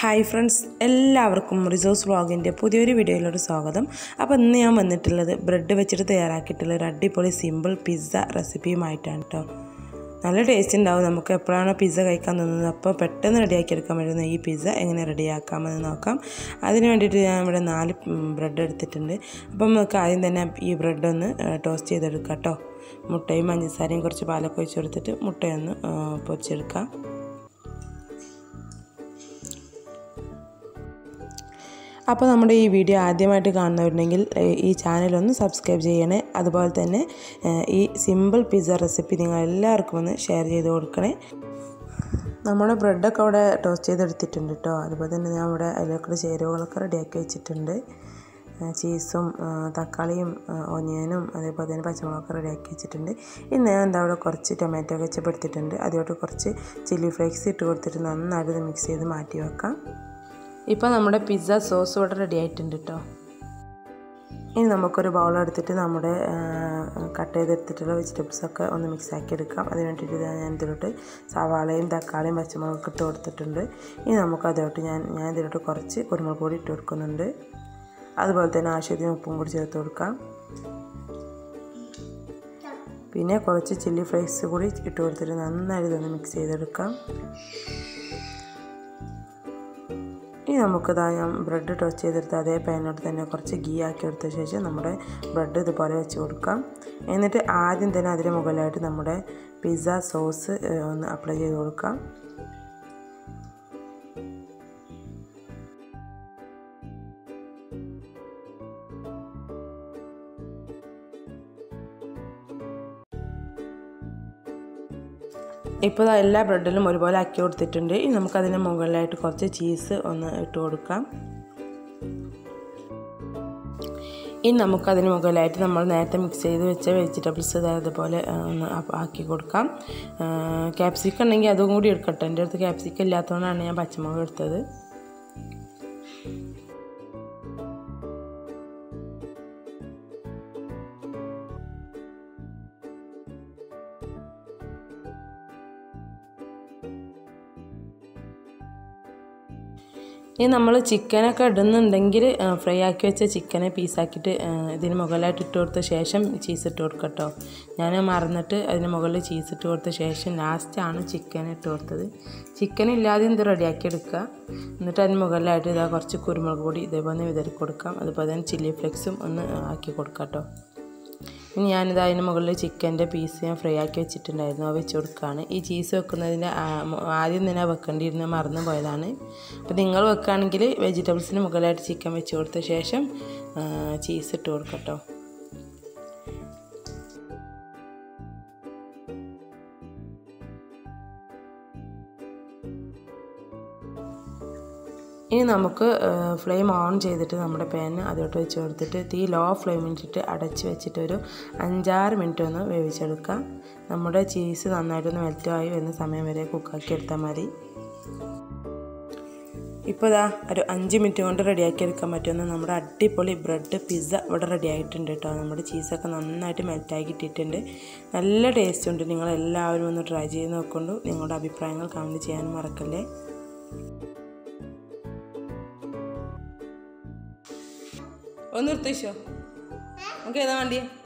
hi friends എല്ലാവർക്കും resource വ്ളോഗിൻ്റെ പുതിയൊരു വീഡിയോയിലോട്ട് സ്വാഗതം അപ്പോൾ ഇന്ന് ഞാൻ വന്നിട്ടുള്ളത് ബ്രെഡ് വെച്ചിട്ട് തയ്യാറാക്കിയിട്ടുള്ള ഒരു അടിപൊളി സിമ്പിൾ പിസ്സ റെസിപ്പിയുമായിട്ടാണ് കേട്ടോ നല്ല ടേസ്റ്റ് ഉണ്ടാവും നമുക്ക് എപ്പോഴാണോ പിസ്സ കഴിക്കാൻ തോന്നുന്നത് അപ്പോൾ പെട്ടെന്ന് റെഡിയാക്കി എടുക്കാൻ പറ്റുന്ന ഈ പിസ്സ എങ്ങനെ റെഡിയാക്കാമെന്ന് നോക്കാം അതിന് വേണ്ടിയിട്ട് ഞാൻ ഇവിടെ നാല് ബ്രെഡ് എടുത്തിട്ടുണ്ട് അപ്പം നമുക്ക് ആദ്യം തന്നെ ഈ ബ്രെഡ് ഒന്ന് ടോസ്റ്റ് ചെയ്തെടുക്കാം കേട്ടോ മുട്ടയും പഞ്ചസാരയും കുറച്ച് പാലൊക്കെ ഒഴിച്ച് കൊടുത്തിട്ട് മുട്ടയൊന്ന് പൊരിച്ചെടുക്കാം അപ്പോൾ നമ്മുടെ ഈ വീഡിയോ ആദ്യമായിട്ട് കാണുന്നവരുണ്ടെങ്കിൽ ഈ ചാനലൊന്ന് സബ്സ്ക്രൈബ് ചെയ്യണേ അതുപോലെ തന്നെ ഈ സിമ്പിൾ പിസ്സ റെസിപ്പി നിങ്ങൾ എല്ലാവർക്കും ഒന്ന് ഷെയർ ചെയ്ത് കൊടുക്കണേ നമ്മുടെ ബ്രെഡൊക്കെ അവിടെ ടോസ്റ്റ് ചെയ്തെടുത്തിട്ടുണ്ട് കേട്ടോ അതുപോലെ തന്നെ ഞാൻ ഇവിടെ അതിലേക്കുള്ള ചേരുവകളൊക്കെ റെഡിയാക്കി വെച്ചിട്ടുണ്ട് ചീസും തക്കാളിയും ഒനിയനും അതേപോലെ തന്നെ പച്ചമുളകൊക്കെ റെഡിയാക്കി വെച്ചിട്ടുണ്ട് ഇന്ന് ഞാൻ എന്താ അവിടെ കുറച്ച് ടൊമാറ്റോ കെച്ചപ്പ് എടുത്തിട്ടുണ്ട് അതിലോട്ട് കുറച്ച് ചില്ലി ഫ്ലേക്സ് ഇട്ട് കൊടുത്തിട്ട് നന്നായിട്ട് മിക്സ് ചെയ്ത് മാറ്റി വെക്കാം ഇപ്പോൾ നമ്മുടെ പിസ്സ സോസ് ഇവിടെ റെഡി ആയിട്ടുണ്ട് കേട്ടോ ഇനി നമുക്കൊരു ബൗൾ എടുത്തിട്ട് നമ്മുടെ കട്ട് ചെയ്തെടുത്തിട്ടുള്ള വെജിറ്റബിൾസൊക്കെ ഒന്ന് മിക്സ് ആക്കി എടുക്കാം അതിന് വേണ്ടിയിട്ട് ഞാൻ ഇതിലോട്ട് സവാളയും തക്കാളിയും പച്ചമുളകൊക്കെ ഇട്ട് കൊടുത്തിട്ടുണ്ട് ഇനി നമുക്ക് അതിലോട്ട് ഞാൻ ഞാൻ ഇതിലോട്ട് കുറച്ച് കുരുമുളക് പൊടി ഇട്ട് കൊടുക്കുന്നുണ്ട് അതുപോലെ തന്നെ ആവശ്യത്തിന് ഉപ്പും കൂടി ചേർത്ത് കൊടുക്കാം പിന്നെ കുറച്ച് ചില്ലി ഫ്ലേക്സ് കൂടി ഇട്ട് കൊടുത്തിട്ട് നന്നായിട്ട് ഇതൊന്ന് മിക്സ് ചെയ്തെടുക്കാം ഇനി നമുക്കിതാ ഞാൻ ബ്രെഡ് ടോസ്റ്റ് ചെയ്തെടുത്ത് അതേ പാനിലോട്ട് തന്നെ കുറച്ച് ഗീ ആക്കി എടുത്ത ശേഷം നമ്മുടെ ബ്രെഡ് ഇതുപോലെ വെച്ച് കൊടുക്കാം എന്നിട്ട് ആദ്യം തന്നെ അതിന് മുകളിലായിട്ട് നമ്മുടെ പിസ്സ സോസ് ഒന്ന് അപ്ലൈ ചെയ്ത് കൊടുക്കാം ഇപ്പോൾ എല്ലാ ബ്രെഡിലും ഒരുപോലെ ആക്കി കൊടുത്തിട്ടുണ്ട് ഇനി നമുക്കതിന് മുകളിലായിട്ട് കുറച്ച് ചീസ് ഒന്ന് ഇട്ട് കൊടുക്കാം ഇനി നമുക്കതിന് മുകളിലായിട്ട് നമ്മൾ നേരത്തെ മിക്സ് ചെയ്ത് വെച്ച വെജിറ്റബിൾസ് അതുപോലെ ഒന്ന് ആക്കി കൊടുക്കാം ക്യാപ്സിക്കം ഉണ്ടെങ്കിൽ അതും കൂടി എടുക്കട്ടെ എൻ്റെ അടുത്ത് ക്യാപ്സിക്കം ഇല്ലാത്തതുകൊണ്ടാണ് ഞാൻ പച്ചമുളക് എടുത്തത് ഇനി നമ്മൾ ചിക്കനൊക്കെ ഇടുന്നുണ്ടെങ്കിൽ ഫ്രൈ ആക്കി വെച്ച ചിക്കനെ പീസാക്കിയിട്ട് ഇതിന് മുകളിലായിട്ട് ഇട്ട് കൊടുത്ത ശേഷം ചീസ് ഇട്ട് കൊടുക്കട്ടോ ഞാൻ മറന്നിട്ട് അതിന് മുകളിൽ ചീസ് ഇട്ട് കൊടുത്ത ശേഷം ലാസ്റ്റാണ് ചിക്കൻ ഇട്ട് കൊടുത്തത് ചിക്കൻ ഇല്ലാതെ ഇത് റെഡിയാക്കി എടുക്കുക എന്നിട്ട് അതിന് മുകളിലായിട്ട് ഇതാ കുറച്ച് കുരുമുളക് പൊടി ഇതേപോലെ വിതറി കൊടുക്കാം അതുപോലെ തന്നെ ചില്ലി ഫ്ലെക്സും ഒന്ന് ആക്കി കൊടുക്കാം കേട്ടോ ഇനി ഞാനിത് അതിന് മുകളിൽ ചിക്കൻ്റെ പീസ് ഞാൻ ഫ്രൈ ആക്കി വെച്ചിട്ടുണ്ടായിരുന്നു അത് വെച്ച് കൊടുക്കുകയാണ് ഈ ചീസ് വെക്കുന്നതിൻ്റെ ആദ്യം തന്നെ വെക്കേണ്ടിയിരുന്ന മറന്നു പോയതാണ് അപ്പോൾ നിങ്ങൾ വെക്കുകയാണെങ്കിൽ വെജിറ്റബിൾസിന് മുകളിലായിട്ട് ചിക്കൻ വെച്ച് കൊടുത്ത ശേഷം ചീസ് ഇട്ട് കൊടുക്കട്ടോ ഇനി നമുക്ക് ഫ്ലെയിം ഓൺ ചെയ്തിട്ട് നമ്മുടെ പാന് അതിലോട്ട് വെച്ച് കൊടുത്തിട്ട് തീ ലോ ഫ്ലെയിമിലിട്ട് അടച്ച് വെച്ചിട്ട് ഒരു അഞ്ചാറ് മിനിറ്റ് ഒന്ന് വേവിച്ചെടുക്കാം നമ്മുടെ ചീസ് നന്നായിട്ടൊന്ന് മെൽറ്റായി വരുന്ന സമയം വരെ കുക്കാക്കി എടുത്താൽ മതി ഇപ്പോൾ ഇതാ ഒരു അഞ്ച് മിനിറ്റ് കൊണ്ട് റെഡിയാക്കി എടുക്കാൻ പറ്റുന്ന നമ്മുടെ അടിപൊളി ബ്രെഡ് പിസ്സ ഇവിടെ റെഡി ആയിട്ടുണ്ട് കേട്ടോ നമ്മുടെ ചീസൊക്കെ നന്നായിട്ട് മെൽറ്റായി കിട്ടിയിട്ടുണ്ട് നല്ല ടേസ്റ്റ് ഉണ്ട് നിങ്ങളെല്ലാവരും ഒന്ന് ട്രൈ ചെയ്ത് നോക്കൊണ്ടു നിങ്ങളുടെ അഭിപ്രായങ്ങൾ കമൻറ്റ് ചെയ്യാനും മറക്കല്ലേ ഒന്ന് നിർത്തിച്ചോ നമുക്ക് ഏതാ വണ്ടിയാ